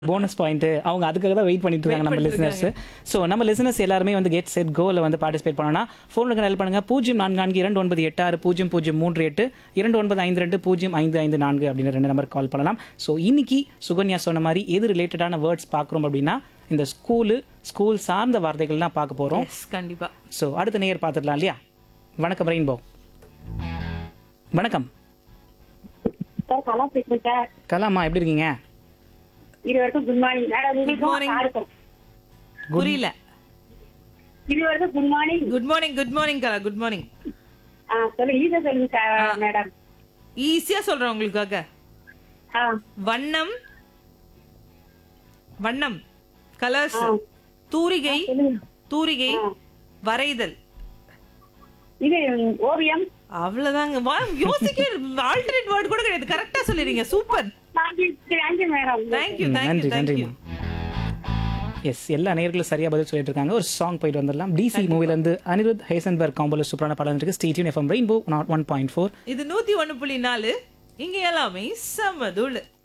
Bonus point அவங்க அதுக்காக தான் வெயிட் பண்ணிட்டு இருக்காங்க நம்ம பண்ணிட்டு லிசனர்ஸ் ஸோ நம்ம லிசனர்ஸ் எல்லாருமே வந்து கெட் செட் கோல வந்து பார்ட்டிசிபேட் பண்ணணும்னா ஃபோனுக்கு ஹெல்ப் பண்ணுங்க பூஜ்ஜியம் நான்கு நான்கு இரண்டு ஒன்பது எட்டு ஆறு பூஜ்ஜியம் பூஜ்ஜியம் மூன்று எட்டு இரண்டு ஒன்பது ஐந்து ரெண்டு பூஜ்ஜியம் ஐந்து ஐந்து நான்கு அப்படின்னு ரெண்டு நம்பர் கால் பண்ணலாம் ஸோ இன்னைக்கு சுகன்யா சொன்ன மாதிரி எது ரிலேட்டடான வேர்ட்ஸ் பார்க்குறோம் அப்படின்னா இந்த ஸ்கூலு ஸ்கூல் சார்ந்த வார்த்தைகள் தான் பார்க்க போகிறோம் எஸ் கண்டிப்பா ஸோ அடுத்த நேயர் பார்த்துடலாம் இல்லையா வணக்கம் ரெயின்போ வணக்கம் சார் கலா பேசுறேன் சார் கலாமா எப்படி இருக்கீங்க இது வரைக்கும் குட் மார்னிங் மேடம் morning. உங்களுக்கும் சாருக்கும் புரியல இது வரைக்கும் good morning good morning good morning Kala good morning ஆ சொல்லுங்க ஈஸியா சொல்லுங்க சார் மேடம் ஈஸியா சொல்றேன் உங்களுக்காக ஆ வண்ணம் வண்ணம் கலர்ஸ் ஆ. தூரிகை சொல்லுங்க தூரிகை ஆ. வரைதல் இது ஓவியம் அவ்வளவுதாங்க வா யோசிக்க ஆல்டர்னேட் வேர்ட் கூட கிடையாது கரெக்டா சொல்லிடுங்க super thank you thank you madam thank you ம், தேங்க்யூ நன்றி தேங்க்யூ நன்றிம்மா எஸ் எல்லா நேயர்களும் சரியா பதில் சொல்லிட்டு இருக்காங்க ஒரு சாங் போயிட்டு வந்துடலாம் டிசி மூவில இருந்து அனிருத் ஹேசன்பர்க் காம்போல சூப்பரான படம் இருக்கு ஸ்டேடியூன் எஃப்எம் ரெயின்போ நாட் ஒன் பாயிண்ட் ஃபோர் இது நூத்தி ஒண்ணு புள்ளி நாலு இங்க எல்லாமே சமதுளு